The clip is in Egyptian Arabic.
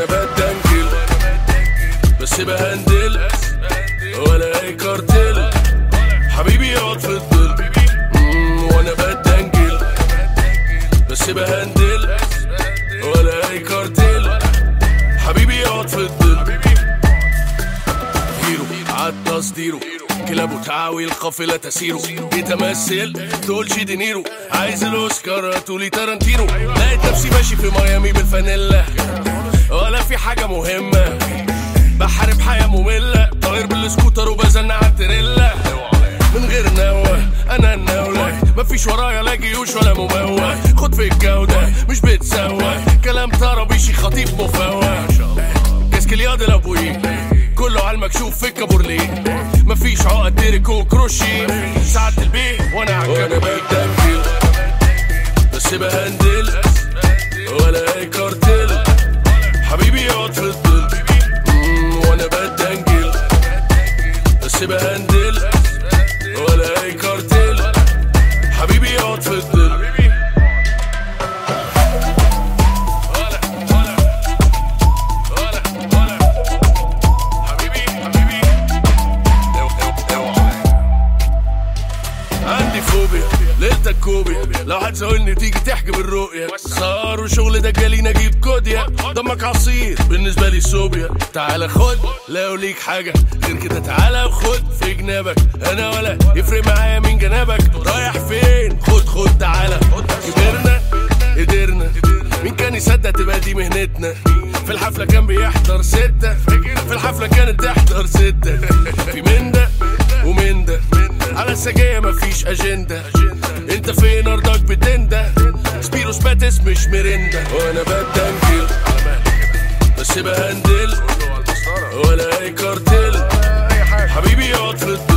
وانا بدنجل بس بهندل ولا اي كارتل حبيبي يقعد في الظل مم، وانا بدنجل بس بهندل ولا اي كارتل حبيبي يقعد في الظل هيرو عاد تصديره كلابه تعاوي القافلة تسيره بيتمثل تقولش دينيرو عايز الاوسكار تقولي تارانتينو لقيت نفسي ماشي في ميامي بالفانيلا ولا في حاجة مهمة بحارب حياة مملة طاير بالسكوتر وبزن على التريلا من غير نوة انا النولة مفيش ورايا لا جيوش ولا مموه خد في الجودة مش بتسوى كلام طرابيشي خطيب مفوه كاسكلياد لابوي كله على المكشوف في الكابورليه مفيش عقد تيريكو كروشي ساعة البيه وانا عالكنبة بدنجل بس بهندل ولا اي كارتل حبيبي يقعد في الظل مم، وانا بدنجل بس بهندل ولا اي كارتل حبيبي يقعد في الظل ولا ولا ولا ولا حبيبي حبيبي عندي فوبيا ليلتك كوبي لو هتسألني تيجي تحجب الرؤية صار وشغل ده جالي نجيب كوديا دمك عصير بالنسبة لي صوبيا تعالى خد لو ليك حاجة غير كده تعالى وخد في جنابك انا ولا يفرق معايا مين جنابك رايح فين خد خد تعالى كبرنا قدرنا مين كان يصدق تبقى دي مهنتنا في الحفلة كان بيحضر ستة في الحفلة كانت تحضر ستة في من ده ومن ده على السجاية مفيش أجندة انت فين أرضك بتندى سبيروس باتس مش مرندة وانا بدنجل بس بهندل ولا اي كارتل حبيبي يقعد في الضل